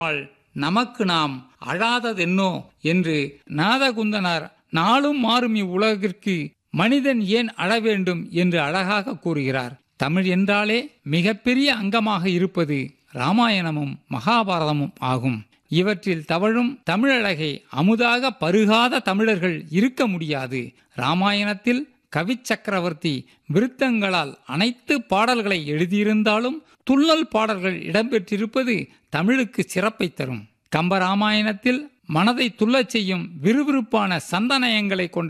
அழாமல் நமக்கு நாம் அழாததென்னோ என்று நாதகுந்தனார் நாளும் மாறும் இவ்வுலகிற்கு மனிதன் ஏன் அழ வேண்டும் என்று அழகாக கூறுகிறார் தமிழ் என்றாலே மிகப்பெரிய அங்கமாக இருப்பது ராமாயணமும் மகாபாரதமும் ஆகும் இவற்றில் தவழும் தமிழழகை அமுதாக பருகாத தமிழர்கள் இருக்க முடியாது ராமாயணத்தில் கவி சக்கரவர்த்தி விருத்தங்களால் அனைத்து பாடல்களை எழுதியிருந்தாலும் துள்ளல் பாடல்கள் இடம்பெற்றிருப்பது தமிழுக்கு சிறப்பை தரும் கம்பராமாயணத்தில் மனதை துள்ளச் செய்யும் விறுவிறுப்பான சந்தனயங்களை கொண்ட